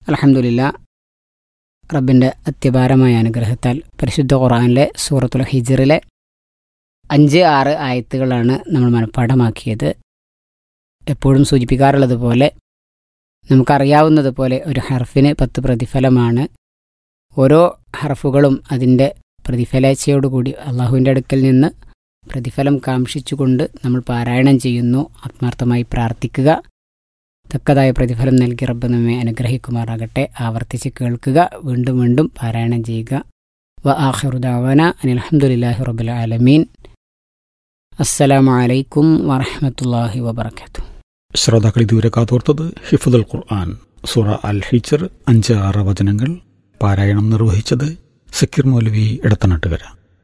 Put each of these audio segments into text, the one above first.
അലഹമുല്ല റബ്ബിൻ്റെ അത്യപാരമായ അനുഗ്രഹത്താൽ പരിശുദ്ധ ഖുറാനിലെ സൂറത്തുൽ ഹിജറിലെ അഞ്ച് ആറ് ആയത്തുകളാണ് നമ്മൾ മനഃപ്പാഠമാക്കിയത് എപ്പോഴും സൂചിപ്പിക്കാറുള്ളത് പോലെ നമുക്കറിയാവുന്നത് പോലെ ഒരു ഹർഫിന് പത്ത് പ്രതിഫലമാണ് ഓരോ ഹർഫുകളും അതിൻ്റെ പ്രതിഫലേച്ഛയോടുകൂടി അള്ളാഹുവിൻ്റെ അടുക്കൽ നിന്ന് പ്രതിഫലം കാംക്ഷിച്ചുകൊണ്ട് നമ്മൾ പാരായണം ചെയ്യുന്നു ആത്മാർത്ഥമായി പ്രാർത്ഥിക്കുക തക്കതായ പ്രതിഫലം നൽകി റബ്ബ് നമ്മെ അനുഗ്രഹിക്കുമാറാകട്ടെ ആവർത്തിച്ച് കേൾക്കുക വീണ്ടും വീണ്ടും പാരായണം ചെയ്യുക വ ആഖിറുദാവന അനിൽഹമുല്ലാഹി റബ്ബുൽ ആലമീൻ അസ്സലാമു അലൈക്കും വറഹമത്തല്ലാഹി വബർക്കാത്തു ശ്രോതാക്കൾ ഇതുവരെ കാതോർത്തത് ഹിഫുദുൽ ഖുർആൻ സുറ അൽ ഹിച്ചർ അഞ്ച് ആറ് വചനങ്ങൾ പാരായണം നിർവഹിച്ചത് സക്കീർ മൗലവി ഇടത്തനാട്ടുകര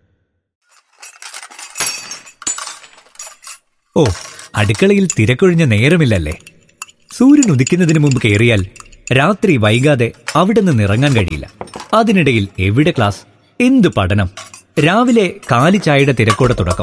ഓ അടുക്കളയിൽ തിരക്കൊഴിഞ്ഞ നേരമില്ലല്ലേ സൂര്യൻ ഉദിക്കുന്നതിന് മുമ്പ് കയറിയാൽ രാത്രി വൈകാതെ അവിടെ നിന്ന് ഇറങ്ങാൻ കഴിയില്ല അതിനിടയിൽ എവിടെ ക്ലാസ് എന്ത് പഠനം രാവിലെ കാലി ചായയുടെ തിരക്കോടെ തുടക്കം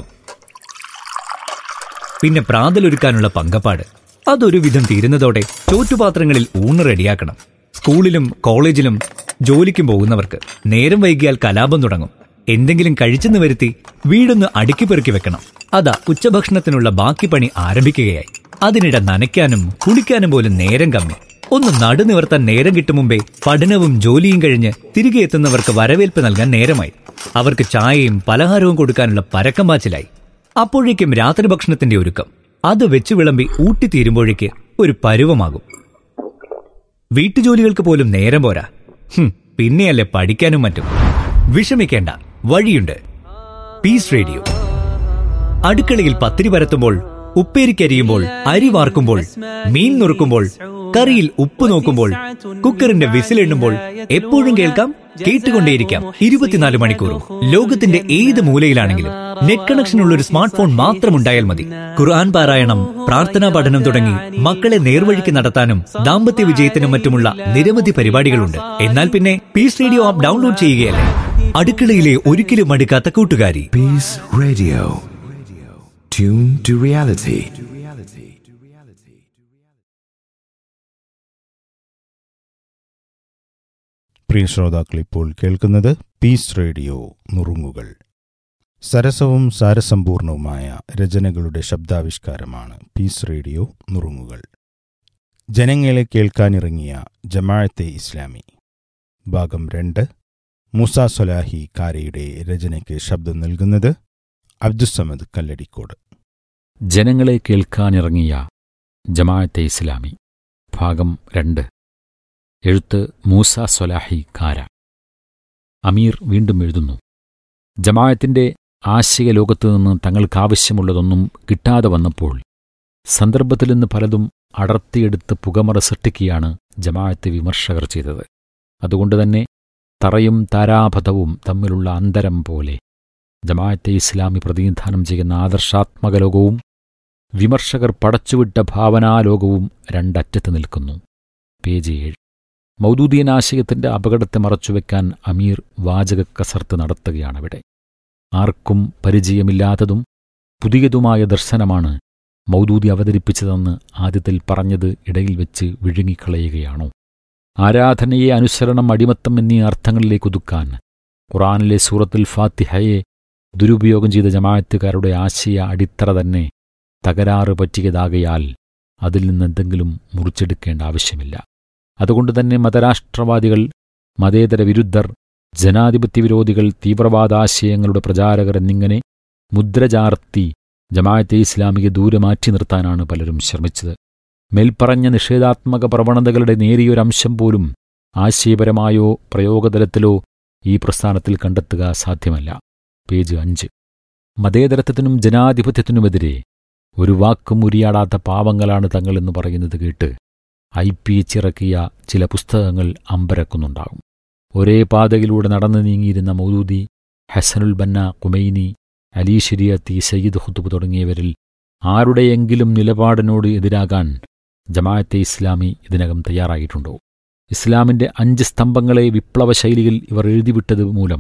പിന്നെ പ്രാതലൊരുക്കാനുള്ള പങ്കപ്പാട് അതൊരു വിധം തീരുന്നതോടെ ചോറ്റുപാത്രങ്ങളിൽ ഊണ് റെഡിയാക്കണം സ്കൂളിലും കോളേജിലും ജോലിക്കും പോകുന്നവർക്ക് നേരം വൈകിയാൽ കലാപം തുടങ്ങും എന്തെങ്കിലും കഴിച്ചെന്ന് വരുത്തി വീടൊന്ന് അടുക്കി പെറുക്കി വെക്കണം അതാ ഉച്ചഭക്ഷണത്തിനുള്ള ബാക്കി പണി ആരംഭിക്കുകയായി അതിനിടെ നനയ്ക്കാനും കുളിക്കാനും പോലും നേരം കമ്മി ഒന്ന് നടുനിവർത്താൻ നേരം കിട്ടും മുമ്പേ പഠനവും ജോലിയും കഴിഞ്ഞ് തിരികെ എത്തുന്നവർക്ക് വരവേൽപ്പ് നൽകാൻ നേരമായി അവർക്ക് ചായയും പലഹാരവും കൊടുക്കാനുള്ള പരക്കം പാച്ചിലായി അപ്പോഴേക്കും രാത്രി ഭക്ഷണത്തിന്റെ ഒരുക്കം അത് വെച്ച് വിളമ്പി ഊട്ടിത്തീരുമ്പോഴേക്ക് ഒരു പരുവമാകും വീട്ടുജോലികൾക്ക് പോലും നേരം പോരാ ഹും, പിന്നെയല്ലേ പഠിക്കാനും മറ്റും വിഷമിക്കേണ്ട വഴിയുണ്ട് പീസ് റേഡിയോ അടുക്കളയിൽ പത്തിരി പരത്തുമ്പോൾ ഉപ്പേരിക്കരിയുമ്പോൾ അരി വാർക്കുമ്പോൾ മീൻ നുറുക്കുമ്പോൾ കറിയിൽ ഉപ്പ് നോക്കുമ്പോൾ കുക്കറിന്റെ വിസിലെണ്ണുമ്പോൾ എപ്പോഴും കേൾക്കാം കേട്ടുകൊണ്ടേയിരിക്കാം ഇരുപത്തിനാല് മണിക്കൂറും ലോകത്തിന്റെ ഏത് മൂലയിലാണെങ്കിലും നെറ്റ് കണക്ഷൻ ഉള്ള ഒരു സ്മാർട്ട് ഫോൺ മാത്രം ഉണ്ടായാൽ മതി ഖുർആൻ പാരായണം പ്രാർത്ഥനാ പഠനം തുടങ്ങി മക്കളെ നേർവഴിക്ക് നടത്താനും ദാമ്പത്യ വിജയത്തിനും മറ്റുമുള്ള നിരവധി പരിപാടികളുണ്ട് എന്നാൽ പിന്നെ പീസ് റേഡിയോ ആപ്പ് ഡൗൺലോഡ് ചെയ്യുകയല്ലേ അടുക്കളയിലെ ഒരിക്കലും മടുക്കാത്ത കൂട്ടുകാരി Peace Radio. Tune to reality. പ്രിയ ശ്രോതാക്കൾ ഇപ്പോൾ കേൾക്കുന്നത് പീസ് റേഡിയോ നുറുങ്ങുകൾ സരസവും സാരസമ്പൂർണവുമായ രചനകളുടെ ശബ്ദാവിഷ്കാരമാണ് പീസ് റേഡിയോ നുറുങ്ങുകൾ ജനങ്ങളെ കേൾക്കാനിറങ്ങിയ ജമാഅത്തെ ഇസ്ലാമി ഭാഗം രണ്ട് മൂസ സൊലാഹി കാരയുടെ രചനയ്ക്ക് ശബ്ദം നൽകുന്നത് അബ്ദുസമദ് കല്ലടിക്കോട് ജനങ്ങളെ കേൾക്കാനിറങ്ങിയ ജമാഅത്തെ ഇസ്ലാമി ഭാഗം രണ്ട് എഴുത്ത് മൂസ സൊലാഹി കാര അമീർ വീണ്ടും എഴുതുന്നു ജമാഅത്തിന്റെ ആശയ ലോകത്തു നിന്ന് തങ്ങൾക്കാവശ്യമുള്ളതൊന്നും കിട്ടാതെ വന്നപ്പോൾ സന്ദർഭത്തിൽ നിന്ന് പലതും അടർത്തിയെടുത്ത് പുകമറ സൃഷ്ടിക്കുകയാണ് ജമാഅത്ത് വിമർശകർ ചെയ്തത് അതുകൊണ്ടുതന്നെ തറയും താരാപഥവും തമ്മിലുള്ള അന്തരം പോലെ ജമാഅത്തെ ഇസ്ലാമി പ്രതിനിധാനം ചെയ്യുന്ന ആദർശാത്മക ലോകവും വിമർശകർ പടച്ചുവിട്ട ഭാവനാലോകവും രണ്ടറ്റത്ത് നിൽക്കുന്നു പേജ് ഏഴ് മൗദൂദിയൻ ആശയത്തിന്റെ അപകടത്തെ മറച്ചുവെക്കാൻ അമീർ വാചക കസർത്ത് നടത്തുകയാണവിടെ ആർക്കും പരിചയമില്ലാത്തതും പുതിയതുമായ ദർശനമാണ് മൗദൂദി അവതരിപ്പിച്ചതെന്ന് ആദ്യത്തിൽ പറഞ്ഞത് ഇടയിൽ വെച്ച് വിഴുങ്ങിക്കളയുകയാണോ ആരാധനയെ അനുസരണം അടിമത്തം എന്നീ അർത്ഥങ്ങളിലേക്ക് ഒതുക്കാൻ ഖുറാനിലെ സൂറത്തുൽ ഫാത്തിഹയെ ദുരുപയോഗം ചെയ്ത ജമാഅത്തുകാരുടെ ആശയ അടിത്തറ തന്നെ തകരാറ് പറ്റിയതാകയാൽ അതിൽ നിന്നെന്തെങ്കിലും മുറിച്ചെടുക്കേണ്ട ആവശ്യമില്ല അതുകൊണ്ടുതന്നെ മതരാഷ്ട്രവാദികൾ മതേതര വിരുദ്ധർ ജനാധിപത്യ വിരോധികൾ തീവ്രവാദാശയങ്ങളുടെ പ്രചാരകർ എന്നിങ്ങനെ മുദ്രചാർത്തി ജമാഅത്തെ ഇസ്ലാമിയെ ദൂരെ മാറ്റി നിർത്താനാണ് പലരും ശ്രമിച്ചത് മേൽപ്പറഞ്ഞ നിഷേധാത്മക പ്രവണതകളുടെ നേരിയൊരംശം പോലും ആശയപരമായോ പ്രയോഗതലത്തിലോ ഈ പ്രസ്ഥാനത്തിൽ കണ്ടെത്തുക സാധ്യമല്ല പേജ് അഞ്ച് മതേതരത്വത്തിനും ജനാധിപത്യത്തിനുമെതിരെ ഒരു വാക്കും ഉരിയാടാത്ത പാവങ്ങളാണ് തങ്ങളെന്ന് പറയുന്നത് കേട്ട് ഐ പി ചിറക്കിയ ചില പുസ്തകങ്ങൾ അമ്പരക്കുന്നുണ്ടാകും ഒരേ പാതയിലൂടെ നടന്നു നീങ്ങിയിരുന്ന Maududi Hasanul Banna Khomeini Ali Shariati Sayyid Qutb തുടങ്ങിയവരിൽ ആരുടെയെങ്കിലും നിലപാടിനോട് എതിരാകാൻ ജമാഅത്തെ ഇസ്ലാമി ഇതിനകം തയ്യാറായിട്ടുണ്ടോ ഇസ്ലാമിന്റെ അഞ്ച് സ്തംഭങ്ങളെ വിപ്ലവ ശൈലിയിൽ ഇവർ എഴുതിവിട്ടത് മൂലം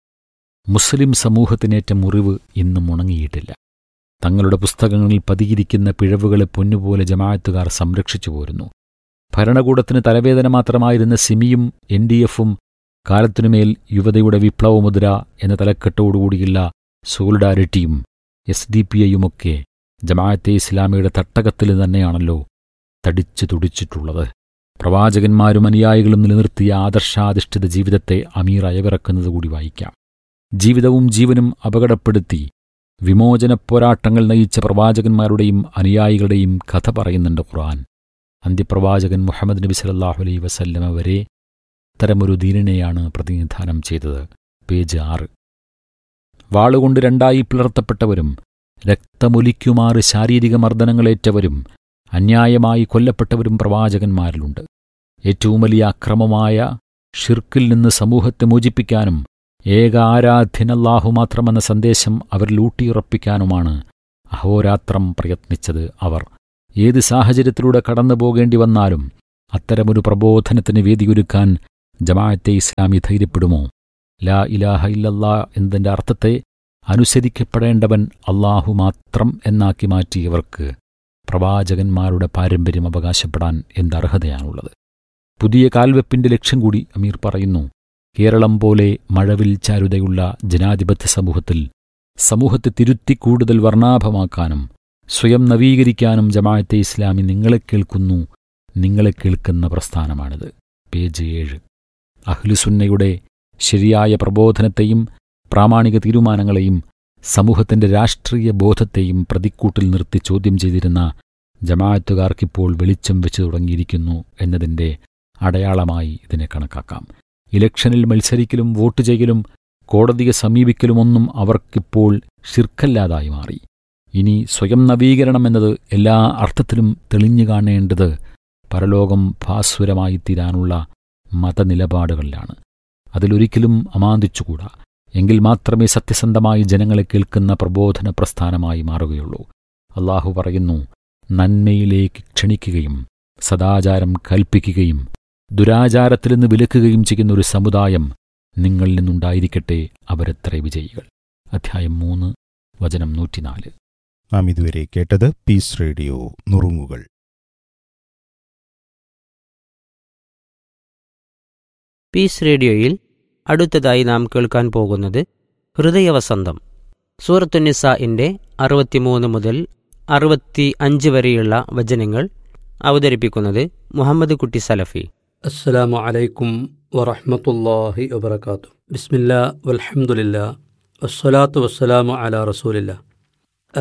മുസ്ലിം സമൂഹത്തിനേറ്റ മുറിവ് ഇന്നും ഉണങ്ങിയിട്ടില്ല തങ്ങളുടെ പുസ്തകങ്ങളിൽ പതിയിരിക്കുന്ന പിഴവുകളെ പൊന്നുപോലെ ജമാഅത്തുകാർ സംരക്ഷിച്ചു പോരുന്നു ഭരണകൂടത്തിന് തലവേദന മാത്രമായിരുന്ന സിമിയും എൻ ഡി എഫും കാലത്തിനുമേൽ യുവതയുടെ വിപ്ലവമുദ്ര എന്ന തലക്കെട്ടോടുകൂടിയുള്ള സോളിഡാരിറ്റിയും എസ് ഡി പി ഐയുമൊക്കെ ജമാഅത്തെ ഇസ്ലാമിയുടെ തട്ടകത്തിൽ തന്നെയാണല്ലോ തടിച്ചു തുടിച്ചിട്ടുള്ളത് പ്രവാചകന്മാരും അനുയായികളും നിലനിർത്തിയ ആദർശാധിഷ്ഠിത ജീവിതത്തെ അമീർ അയവിറക്കുന്നത് കൂടി വായിക്കാം ജീവിതവും ജീവനും അപകടപ്പെടുത്തി വിമോചന പോരാട്ടങ്ങൾ നയിച്ച പ്രവാചകന്മാരുടെയും അനുയായികളുടെയും കഥ പറയുന്നുണ്ട് ഖുർആൻ അന്ത്യപ്രവാചകൻ മുഹമ്മദ് നബി സല്ലല്ലാഹു അലൈഹി വസല്ലമ വരെ അത്തരമൊരു ദീനിനെയാണ് പ്രതിനിധാനം ചെയ്തത് പേജ് ആറ് വാളുകൊണ്ട് രണ്ടായി പിളർത്തപ്പെട്ടവരും രക്തമൊലിക്കുമാറ് ശാരീരിക മർദ്ദനങ്ങളേറ്റവരും അന്യായമായി കൊല്ലപ്പെട്ടവരും പ്രവാചകന്മാരിലുണ്ട് ഏറ്റവും വലിയ അക്രമമായ ഷിർക്കിൽ നിന്ന് സമൂഹത്തെ മോചിപ്പിക്കാനും ഏക ആരാധ്യനല്ലാഹു മാത്രമെന്ന സന്ദേശം അവരിൽ ഊട്ടിയുറപ്പിക്കാനുമാണ് അഹോരാത്രം പ്രയത്നിച്ചത് അവർ ഏത് സാഹചര്യത്തിലൂടെ കടന്നു പോകേണ്ടി വന്നാലും അത്തരമൊരു പ്രബോധനത്തിന് വേദിയൊരുക്കാൻ ജമാഅത്തെ ഇസ്ലാമി ധൈര്യപ്പെടുമോ ലാ ഇലാഹ ഇല്ലല്ലാ എന്നതിൻ്റെ അർത്ഥത്തെ അനുസരിക്കപ്പെടേണ്ടവൻ അള്ളാഹു മാത്രം എന്നാക്കി മാറ്റിയവർക്ക് പ്രവാചകന്മാരുടെ പാരമ്പര്യം അവകാശപ്പെടാൻ എന്തർഹതയാണുള്ളത് പുതിയ കാൽവെപ്പിന്റെ ലക്ഷ്യം കൂടി അമീർ പറയുന്നു കേരളം പോലെ മഴവിൽ ചാരുതയുള്ള ജനാധിപത്യ സമൂഹത്തിൽ സമൂഹത്തെ തിരുത്തി കൂടുതൽ വർണ്ണാഭമാക്കാനും സ്വയം നവീകരിക്കാനും ജമാഅത്തെ ഇസ്ലാമി നിങ്ങളെ കേൾക്കുന്നു നിങ്ങളെ കേൾക്കുന്ന പ്രസ്ഥാനമാണിത് പേജ് ഏഴ് അഹ്ലുസുന്നയുടെ ശരിയായ പ്രബോധനത്തെയും പ്രാമാണിക തീരുമാനങ്ങളെയും സമൂഹത്തിന്റെ രാഷ്ട്രീയ ബോധത്തെയും പ്രതിക്കൂട്ടിൽ നിർത്തി ചോദ്യം ചെയ്തിരുന്ന ജമാഅത്തുകാർക്കിപ്പോൾ വെളിച്ചം വെച്ചു തുടങ്ങിയിരിക്കുന്നു എന്നതിന്റെ അടയാളമായി ഇതിനെ കണക്കാക്കാം ഇലക്ഷനിൽ മത്സരിക്കലും വോട്ട് ചെയ്യലും കോടതിയെ സമീപിക്കലുമൊന്നും അവർക്കിപ്പോൾ ഷിർക്കല്ലാതായി മാറി ഇനി സ്വയം നവീകരണം എന്നത് എല്ലാ അർത്ഥത്തിലും തെളിഞ്ഞു കാണേണ്ടത് പരലോകം ഭാസ്വരമായി തീരാനുള്ള മതനിലപാടുകളിലാണ് അതിലൊരിക്കലും അമാന്തിച്ചുകൂടാ എങ്കിൽ മാത്രമേ സത്യസന്ധമായി ജനങ്ങളെ കേൾക്കുന്ന പ്രബോധന പ്രസ്ഥാനമായി മാറുകയുള്ളൂ അള്ളാഹു പറയുന്നു നന്മയിലേക്ക് ക്ഷണിക്കുകയും സദാചാരം കൽപ്പിക്കുകയും ദുരാചാരത്തിൽ നിന്ന് വിലക്കുകയും ചെയ്യുന്ന ഒരു സമുദായം നിങ്ങളിൽ നിന്നുണ്ടായിരിക്കട്ടെ അവരെത്ര വിജയികൾ അധ്യായം മൂന്ന് വചനം നൂറ്റിനാല് നാം ഇതുവരെ കേട്ടത് പീസ് റേഡിയോ നുറുങ്ങുകൾ പീസ് റേഡിയോയിൽ അടുത്തതായി നാം കേൾക്കാൻ പോകുന്നത് ഹൃദയവസന്തം സൂറത്തുനിസയിൻ്റെ അറുപത്തിമൂന്ന് മുതൽ അറുപത്തി അഞ്ച് വരെയുള്ള വചനങ്ങൾ അവതരിപ്പിക്കുന്നത് മുഹമ്മദ് കുട്ടി സലഫി السلام عليكم ورحمة الله وبركاته بسم الله والحمد لله والصلاة والسلام على رسول الله